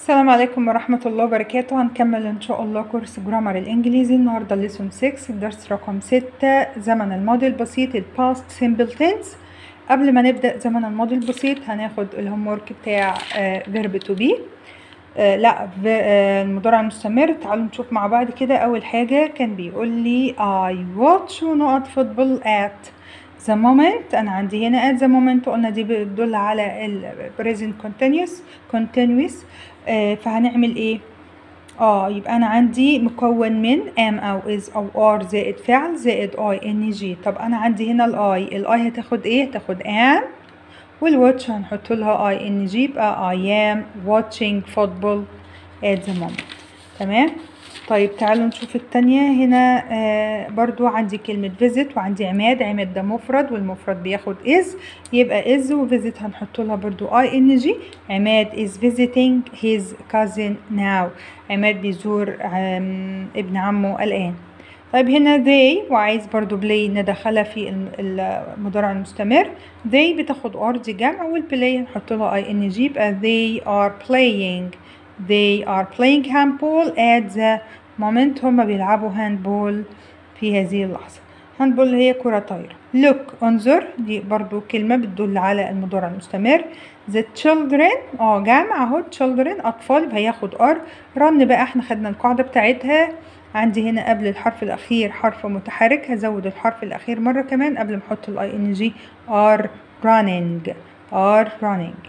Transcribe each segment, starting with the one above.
السلام عليكم ورحمة الله وبركاته هنكمل إن شاء الله كورس جرامر الإنجليزي النهاردة ليسون 6 الدرس رقم 6 زمن الماضي البسيط ال past simple tense قبل ما نبدأ زمن الماضي البسيط هناخد الهوم ورك بتاع verb to be آه لا آه المضارع المستمر تعالوا نشوف مع بعض كده أول حاجة كان بيقول لي I watch نقط football at the moment أنا عندي هنا at the moment قلنا دي بتدل على ال present continuous continuous آه فهنعمل ايه اه يبقى انا عندي مكون من am او is او are زائد فعل زائد i ان جي طب انا عندي هنا الاي الاي هتاخد ايه هتاخد am والواتش هنحط لها i ان جي يبقى I am watching football at the moment تمام طيب تعالوا نشوف التانية هنا آه برضو عندي كلمة visit وعندي عماد عماد ده مفرد والمفرد بياخد is يبقى is و visit هنحط لها برضو ing عماد is visiting his cousin now عماد بيزور ابن عمه الآن طيب هنا they وعايز برضو play ندخلها في المضارع المستمر they بتاخد are دي جمع والبلاي هنحط لها ing يبقى they are playing they are playing handball at the moment هما بيلعبوا handball في هذه اللحظة handball هي كرة طايرة look انظر دي برضو كلمة بتدل على المضارع المستمر the children اه جمع اهو children أطفال هياخد are run بقى احنا خدنا القاعدة بتاعتها عندي هنا قبل الحرف الأخير حرف متحرك هزود الحرف الأخير مرة كمان قبل ما أحط ال ing are running are running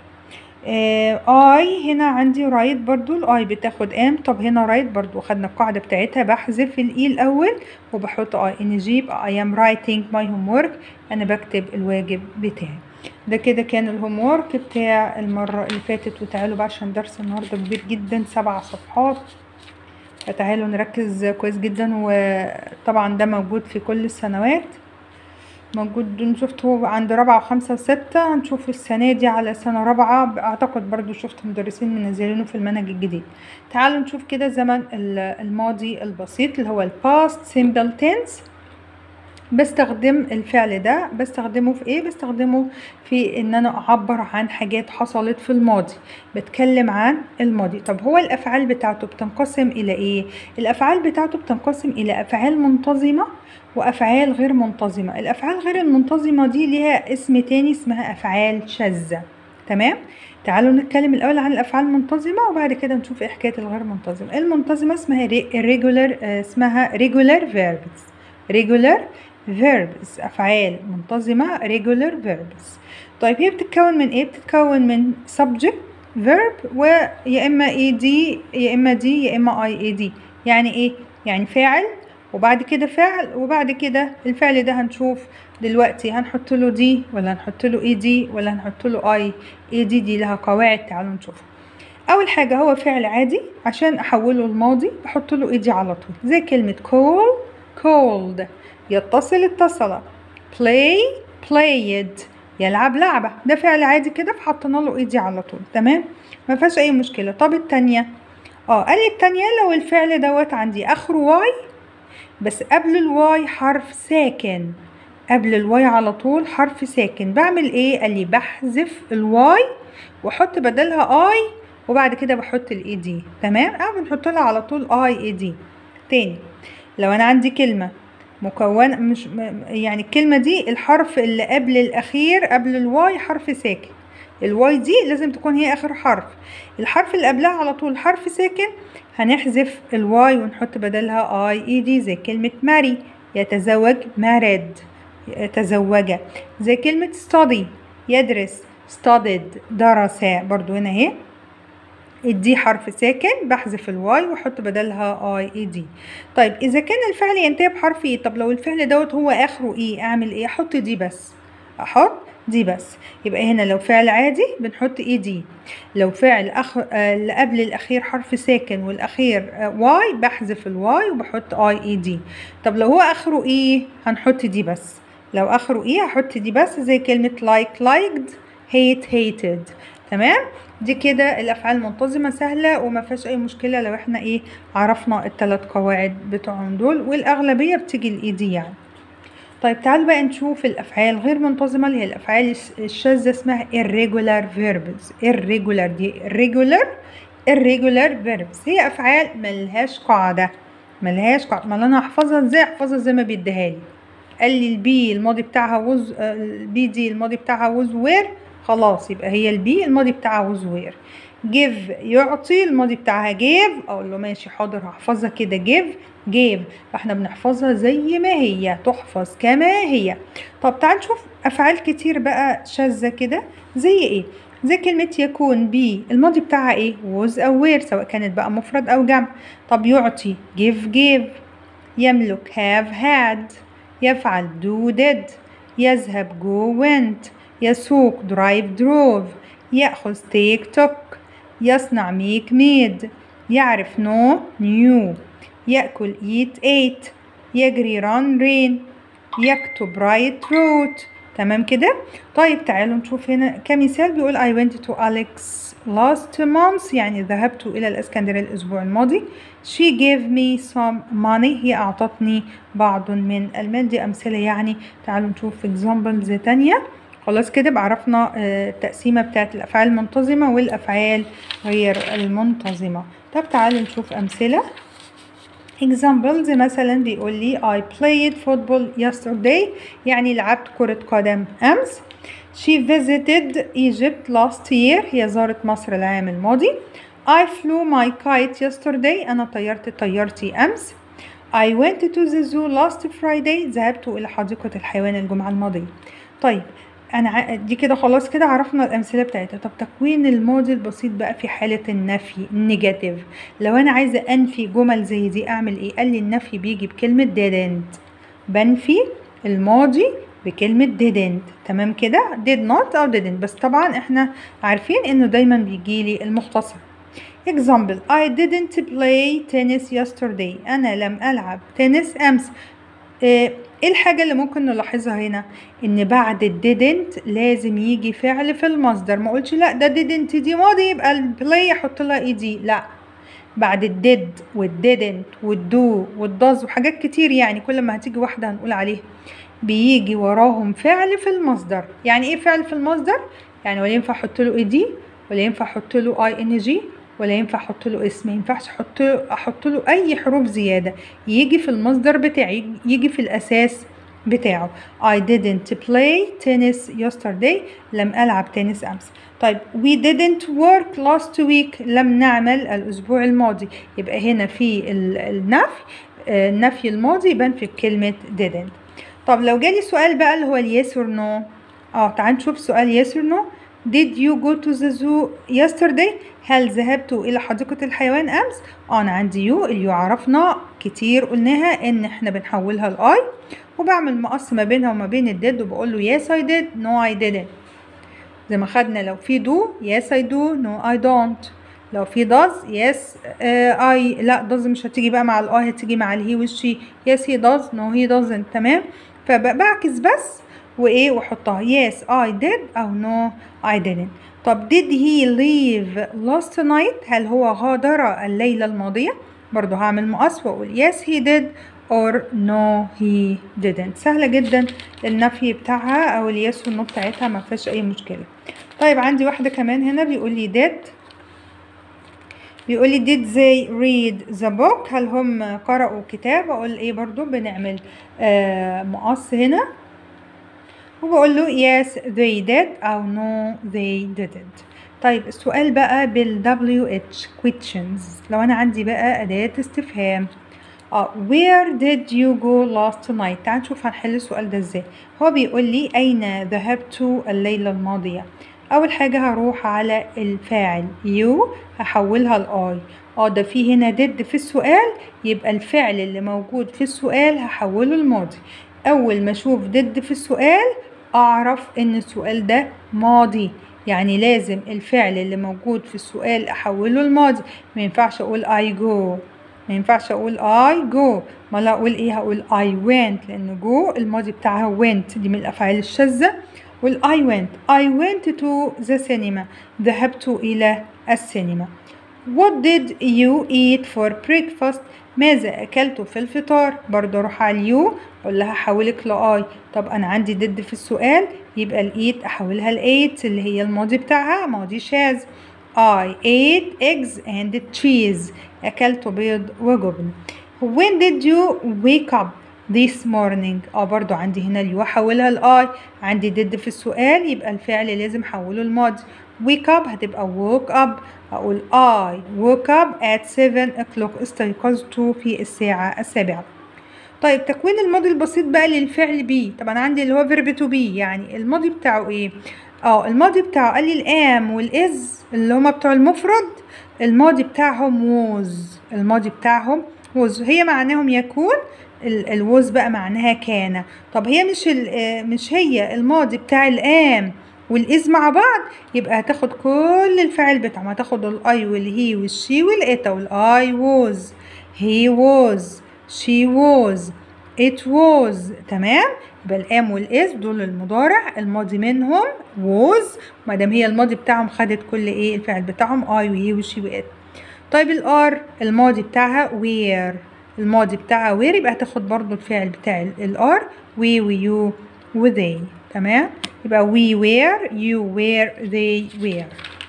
اي هنا عندي رايت برضو الاي بتاخد ام طب هنا رايت برضو خدنا القاعده بتاعتها بحذف الاي الاول وبحط اي ان جي يبقى اي ام رايتنج ماي هوم ورك انا بكتب الواجب بتاعي ده كده كان الهوم ورك بتاع المره اللي فاتت وتعالوا بقى عشان درس النهارده كبير جدا سبع صفحات فتعالوا نركز كويس جدا وطبعا ده موجود في كل السنوات موجود شفته عند رابعة وخمسة وستة هنشوف السنة دي على سنة رابعة أعتقد برضو شفت مدرسين منزلينه في المنهج الجديد تعالوا نشوف كده زمن الماضي البسيط اللي هو ال past simple tense بستخدم الفعل ده بستخدمه في ايه بستخدمه في ان انا اعبر عن حاجات حصلت في الماضي بتكلم عن الماضي طب هو الافعال بتاعته بتنقسم الى ايه الافعال بتاعته بتنقسم الى افعال منتظمه وافعال غير منتظمه الافعال غير المنتظمه دي ليها اسم تاني اسمها افعال شاذه تمام تعالوا نتكلم الاول عن الافعال المنتظمه وبعد كده نشوف ايه حكايه الغير منتظمه المنتظمه اسمها irregular اسمها regular verbs regular verbs أفعال منتظمة regular verbs طيب هي بتتكون من إيه؟ بتتكون من subject verb ويا إما ed يا إما دي يا إما ing يعني إيه؟ يعني فاعل وبعد كده فعل وبعد كده الفعل ده هنشوف دلوقتي هنحط له دي ولا هنحط له اي دي ولا هنحط له اي اي دي دي لها قواعد تعالوا نشوفها اول حاجه هو فعل عادي عشان احوله الماضي بحط له اي دي على طول زي كلمه call called يتصل اتصل play played يلعب لعبة ده فعل عادي كده فحطينا له ايدي على طول تمام ما فيهاش اي مشكلة طب التانية اه قال لي التانية لو الفعل دوت عندي اخره واي بس قبل الواي حرف ساكن قبل الواي على طول حرف ساكن بعمل ايه قال لي بحذف الواي واحط بدلها اي وبعد كده بحط الاي دي تمام اه بنحط لها على طول اي اي دي تاني لو انا عندي كلمه مكونة مش يعني الكلمة دي الحرف اللي قبل الأخير قبل الواي حرف ساكن الواي دي لازم تكون هي آخر حرف الحرف اللي قبلها على طول حرف ساكن هنحذف الواي ونحط بدلها اي اي دي زي كلمة ماري يتزوج مارد تزوج زي كلمة study يدرس studied درس برضو هنا اهي الدي حرف ساكن بحذف الواي واحط بدلها اي اي دي طيب اذا كان الفعل ينتهي بحرف ايه طب لو الفعل دوت هو اخره ايه اعمل ايه احط دي بس احط دي بس يبقى هنا لو فعل عادي بنحط اي دي لو فعل أخ... اللي آه قبل الاخير حرف ساكن والاخير آه واي بحذف الواي وبحط اي اي دي طب لو هو اخره ايه هنحط دي بس لو اخره ايه هحط دي بس زي كلمة like liked hate hated تمام دي كده الافعال المنتظمه سهله وما فيهاش اي مشكله لو احنا ايه عرفنا الثلاث قواعد بتوعهم دول والاغلبيه بتيجي الاي دي يعني طيب تعالوا بقى نشوف الافعال غير منتظمه اللي هي الافعال الشاذه اسمها irregular verbs irregular دي irregular irregular verbs هي افعال ملهاش قاعده ملهاش قاعده ما انا هحفظها ازاي احفظها زي ما بيديها لي قال لي البي الماضي بتاعها وز البي دي الماضي بتاعها وز وير خلاص يبقى هي البي الماضي بتاعها وز وير give يعطي الماضي بتاعها gave اقول له ماشي حاضر هحفظها كده give gave فاحنا بنحفظها زي ما هي تحفظ كما هي طب تعال نشوف افعال كتير بقى شاذة كده زي ايه زي كلمة يكون بي الماضي بتاعها ايه was أو were سواء كانت بقى مفرد أو جمع طب يعطي give gave يملك have had يفعل do did يذهب go went يسوق drive drove يأخذ take took يصنع make made يعرف know knew يأكل eat ate يجري run ran يكتب write wrote تمام كده طيب تعالوا نشوف هنا كمثال بيقول I went to Alex last month يعني ذهبت إلى الإسكندرية الأسبوع الماضي she gave me some money هي أعطتني بعض من المال دي أمثلة يعني تعالوا نشوف examples تانية خلاص كده بعرفنا التقسيمة بتاعت الأفعال المنتظمة والأفعال غير المنتظمة طب تعالوا نشوف أمثلة examples مثلا بيقول لي I played football yesterday يعني لعبت كرة قدم أمس She visited Egypt last year هي زارت مصر العام الماضي I flew my kite yesterday أنا طيرت طيارتي أمس I went to the zoo last Friday ذهبت إلى حديقة الحيوان الجمعة الماضية طيب انا دي كده خلاص كده عرفنا الامثله بتاعتها طب تكوين الماضي البسيط بقى في حاله النفي النيجاتيف لو انا عايزه انفي جمل زي دي اعمل ايه قال لي النفي بيجي بكلمه didn't بنفي الماضي بكلمة didn't تمام كده did not أو didn't بس طبعا احنا عارفين انه دايما بيجي لي المختصر example I didn't play tennis yesterday أنا لم ألعب تنس أمس ايه الحاجة اللي ممكن نلاحظها هنا ان بعد didn't لازم يجي فعل في المصدر ما اقولش لا ده didn't دي ماضي يبقى البلاي احط لها اي دي لا بعد الديد والديدنت والدو والداز وحاجات كتير يعني كل ما هتيجي واحدة هنقول عليها بيجي وراهم فعل في المصدر يعني ايه فعل في المصدر يعني ولا ينفع احط له اي دي ولا ينفع احط له اي ان جي ولا ينفع احط له اسم ما ينفعش احط له احط له اي حروف زياده يجي في المصدر بتاعي يجي في الاساس بتاعه I didn't play tennis yesterday لم ألعب تنس أمس طيب we didn't work last week لم نعمل الأسبوع الماضي يبقى هنا في النفي النفي الماضي يبان في كلمة didn't طب لو جالي سؤال بقى اللي هو اليس or no اه تعال نشوف سؤال yes or no Did you go to the zoo yesterday؟ هل ذهبت إلى حديقة الحيوان أمس؟ آه أنا عندي يو اليو عرفنا كتير قلناها إن إحنا بنحولها لآي وبعمل مقص ما بينها وما بين الديد وبقول له yes I did no I didn't زي ما خدنا لو في do yes I do no I don't لو في does yes uh, I لا does مش هتيجي بقى مع الآي هتيجي مع الهي والشي yes he does no he doesn't تمام فبعكس بس وايه واحطها yes I did او no I didn't طب did he leave last night هل هو غادر الليلة الماضية برضو هعمل مقص واقول yes he did or no he didn't سهلة جدا النفي بتاعها او اليس والنو بتاعتها ما فيهاش اي مشكلة طيب عندي واحدة كمان هنا بيقول لي did بيقول لي did they read the book هل هم قرأوا كتاب اقول ايه برضو بنعمل آه مقص هنا وبقول له yes they did أو no they didn't طيب السؤال بقى بال WH questions لو أنا عندي بقى أداة استفهام اه where did you go last night تعال نشوف هنحل السؤال ده ازاي هو بيقول لي أين ذهبت الليلة الماضية أول حاجة هروح على الفاعل you هحولها لآي اه ده في هنا did في السؤال يبقى الفعل اللي موجود في السؤال هحوله الماضي أول ما أشوف did في السؤال أعرف إن السؤال ده ماضي يعني لازم الفعل اللي موجود في السؤال أحوله الماضي ما ينفعش أقول I go ما ينفعش أقول I go ما لا أقول إيه هقول I went لأن go الماضي بتاعها went دي من الأفعال الشاذة وال I went I went to the cinema ذهبت إلى السينما What did you eat for breakfast ماذا أكلت في الفطار برضه أروح على اليو أقول لها حولك لآي طب أنا عندي ضد في السؤال يبقى الإيت أحولها لإيت اللي هي الماضي بتاعها ماضي شاذ I ate eggs and cheese أكلت بيض وجبن When did you wake up this morning اه برضو عندي هنا اليو احولها الاي عندي did في السؤال يبقى الفعل لازم احوله الماضي wake up هتبقى woke up اقول I woke up at 7 o'clock استيقظت في الساعة السابعة طيب تكوين الماضي البسيط بقى للفعل بي طبعا عندي اللي هو verb to be يعني الماضي بتاعه ايه اه الماضي بتاعه قال لي الام والاز اللي هما بتوع المفرد الماضي بتاعهم was الماضي بتاعهم was هي معناهم يكون الوز بقى معناها كان طب هي مش مش هي الماضي بتاع الام والاز مع بعض يبقى هتاخد كل الفعل بتاعهم هتاخد الاي والهي والشي والاتا والاي was he was she was it was تمام يبقى الام والاس دول المضارع الماضي منهم was ما دام هي الماضي بتاعهم خدت كل ايه الفعل بتاعهم اي وهي وشي وات طيب الار الماضي بتاعها where الماضي بتاعها where يبقى هتاخد برضو الفعل بتاع الار we ويو وذي تمام يبقى we were you were they were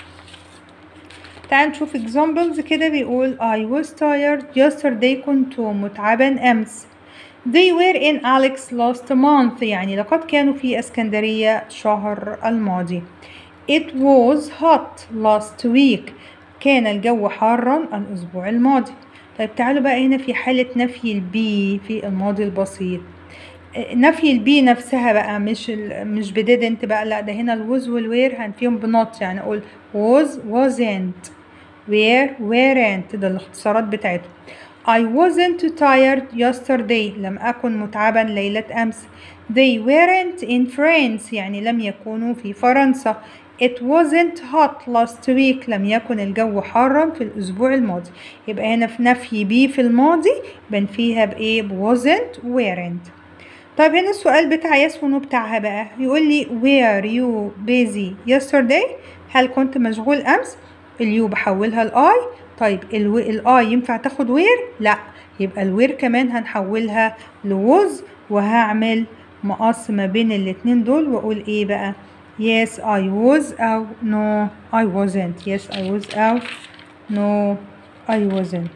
تعال نشوف examples كده بيقول I was tired yesterday كنت متعبا أمس They were in Alex last month يعني لقد كانوا في اسكندرية شهر الماضي It was hot last week كان الجو حارا الأسبوع الماضي طيب تعالوا بقى هنا في حالة نفي البي في الماضي البسيط نفي البي نفسها بقى مش ال مش بديد انت بقى لا ده هنا الوز والوير هنفيهم بنوت يعني اقول was wasn't where weren't ده الاختصارات بتاعتهم I wasn't tired yesterday لم أكن متعبا ليلة أمس They weren't in France يعني لم يكونوا في فرنسا It wasn't hot last week لم يكن الجو حارا في الأسبوع الماضي يبقى هنا في نفي بي في الماضي بنفيها بإيه wasn't weren't طيب هنا السؤال بتاع يس ونو بتاعها بقى يقول لي were you busy yesterday هل كنت مشغول أمس اليو بحولها الآي طيب الاي ينفع تاخد وير لا يبقى الوير كمان هنحولها لوز وهعمل مقص ما بين الاتنين دول واقول ايه بقى yes I was او no I wasn't yes I was او no I wasn't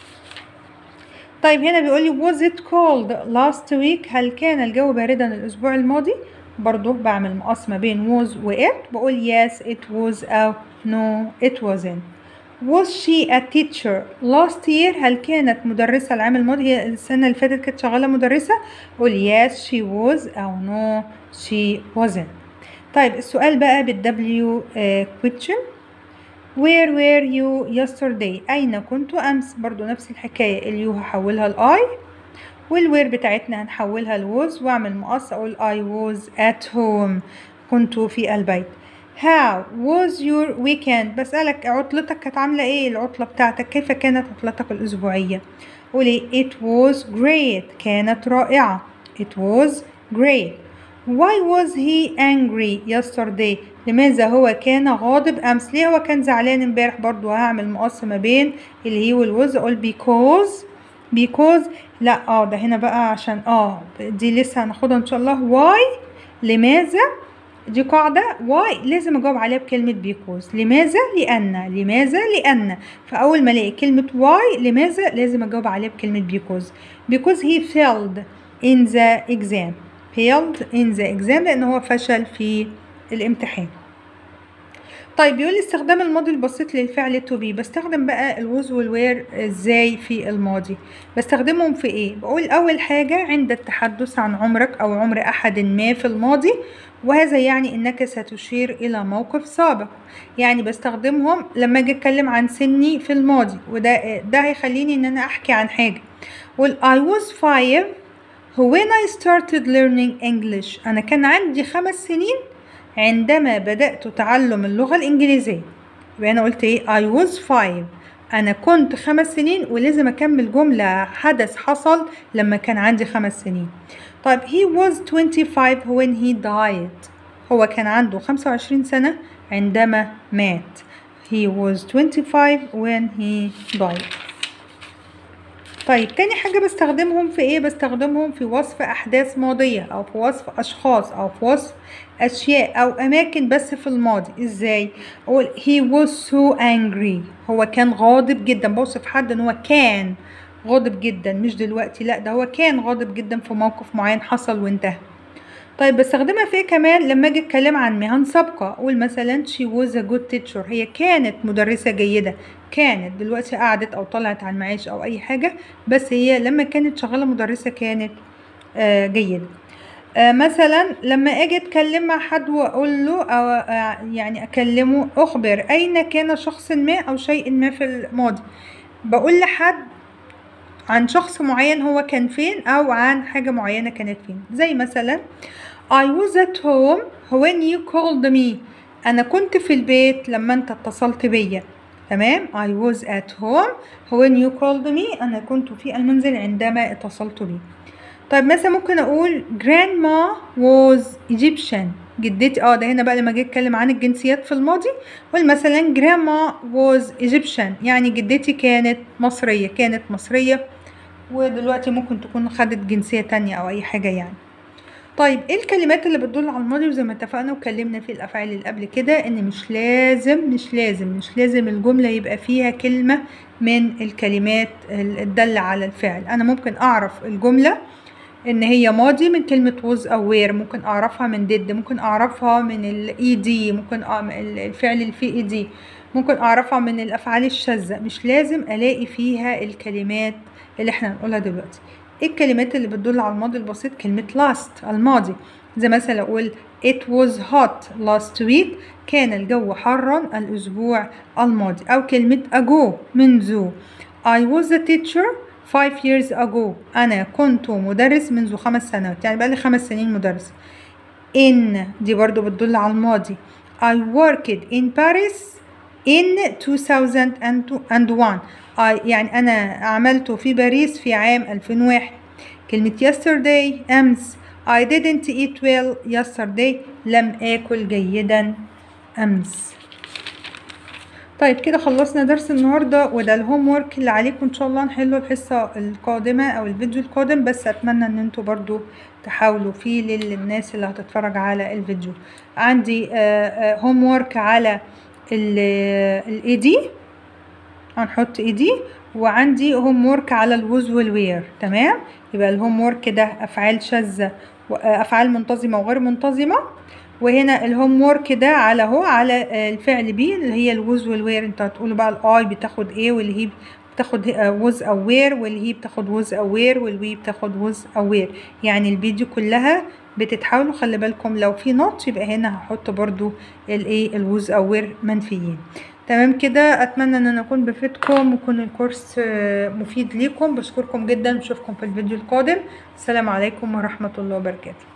طيب هنا بيقول لي was it cold last week هل كان الجو باردا الاسبوع الماضي برضو بعمل مقص ما بين was و it بقول yes it was او no it wasn't Was she a teacher last year هل كانت مدرسة العام الماضي هي السنة اللي فاتت كانت شغالة مدرسة قول yes she was أو no she wasn't طيب السؤال بقى بالW uh, question where were you yesterday أين كنت أمس برضو نفس الحكاية اليو هحولها الآي والوير بتاعتنا هنحولها لوز واعمل مقص اقول I was at home كنت في البيت How was your weekend بسألك عطلتك كانت عاملة ايه العطلة بتاعتك كيف كانت عطلتك الأسبوعية قولي it was great كانت رائعة it was great why was he angry yesterday لماذا هو كان غاضب أمس ليه هو كان زعلان امبارح برضو هعمل مقص ما بين اللي هي والوز اقول because because لا اه ده هنا بقى عشان اه دي لسه هناخدها ان شاء الله why لماذا دي قاعدة واي لازم أجاوب عليها بكلمة بيكوز لماذا؟ لأن لماذا؟ لأن فأول ما ألاقي كلمة واي لماذا لازم أجاوب عليها بكلمة بيكوز because he failed in the exam failed in the exam لأن هو فشل في الامتحان طيب بيقول لي استخدام الماضي البسيط للفعل to be بستخدم بقى الوز والوير ازاي في الماضي بستخدمهم في ايه بقول اول حاجة عند التحدث عن عمرك او عمر احد ما في الماضي وهذا يعني انك ستشير الى موقف سابق يعني بستخدمهم لما اجي اتكلم عن سني في الماضي وده ده هيخليني ان انا احكي عن حاجة وال I was five when I started learning English انا كان عندي خمس سنين عندما بدأت تعلم اللغة الإنجليزية يبقى أنا قلت إيه I was five أنا كنت خمس سنين ولازم أكمل جملة حدث حصل لما كان عندي خمس سنين طيب he was 25 when he died هو كان عنده 25 سنة عندما مات he was 25 when he died طيب تاني حاجة بستخدمهم في ايه بستخدمهم في وصف احداث ماضية او في وصف اشخاص او في وصف اشياء او اماكن بس في الماضي ازاي اقول he was so angry هو كان غاضب جدا بوصف حد ان هو كان غاضب جدا مش دلوقتي لا ده هو كان غاضب جدا في موقف معين حصل وانتهى طيب بستخدمها في إيه كمان لما اجي اتكلم عن مهن سابقة اقول مثلا she was a good teacher هي كانت مدرسة جيدة كانت دلوقتي قعدت او طلعت على المعاش او اي حاجة بس هي لما كانت شغالة مدرسة كانت آه جيدة آه مثلا لما اجي اتكلم مع حد واقول له او آه يعني اكلمه اخبر اين كان شخص ما او شيء ما في الماضي بقول لحد عن شخص معين هو كان فين او عن حاجة معينة كانت فين زي مثلا I was at home when you called me انا كنت في البيت لما انت اتصلت بيا تمام I was at home when you called me انا كنت في المنزل عندما اتصلت بي طيب مثلا ممكن اقول grandma was Egyptian جدتي اه ده هنا بقى لما جيت اتكلم عن الجنسيات في الماضي قول مثلا grandma was Egyptian يعني جدتي كانت مصرية كانت مصرية ودلوقتي ممكن تكون خدت جنسية تانية او اي حاجة يعني طيب ايه الكلمات اللي بتدل على الماضي وزي ما اتفقنا واتكلمنا في الافعال اللي قبل كده ان مش لازم مش لازم مش لازم الجملة يبقى فيها كلمة من الكلمات الدالة على الفعل انا ممكن اعرف الجملة ان هي ماضي من كلمة was او were ممكن اعرفها من did ممكن اعرفها من ال ed ممكن الفعل اللي فيه ed ممكن اعرفها من الافعال الشاذة مش لازم الاقي فيها الكلمات اللي احنا هنقولها دلوقتي ايه الكلمات اللي بتدل على الماضي البسيط كلمة last الماضي زي مثلا اقول it was hot last week كان الجو حارا الاسبوع الماضي او كلمة ago منذ I was a teacher five years ago أنا كنت مدرس منذ خمس سنوات يعني بقالي خمس سنين مدرس in دي برضو بتدل على الماضي I worked in Paris in 2001 I يعني أنا عملت في باريس في عام 2001 كلمة yesterday أمس I didn't eat well yesterday لم آكل جيدا أمس طيب كده خلصنا درس النهاردة وده الهوم ورك اللي عليكم ان شاء الله نحله الحصة القادمة او الفيديو القادم بس اتمنى ان انتوا برضو تحاولوا فيه للناس اللي هتتفرج على الفيديو عندي هوم ورك على الاي دي هنحط اي دي وعندي هوم ورك على الوز والوير تمام يبقى الهوم ورك ده افعال شاذة افعال منتظمة وغير منتظمة وهنا الهوم ورك ده على هو على الفعل بي اللي هي الوز والوير انت هتقولوا بقى الاي بتاخد ايه واللي هي بتاخد وز او وير واللي هي بتاخد وز او وير والوي بتاخد وز او وير يعني البي دي كلها بتتحاولوا خلي بالكم لو في نوت يبقى هنا هحط برضو الايه الوز او وير منفيين تمام كده اتمنى ان انا اكون بفيدكم ويكون الكورس مفيد ليكم بشكركم جدا اشوفكم في الفيديو القادم السلام عليكم ورحمه الله وبركاته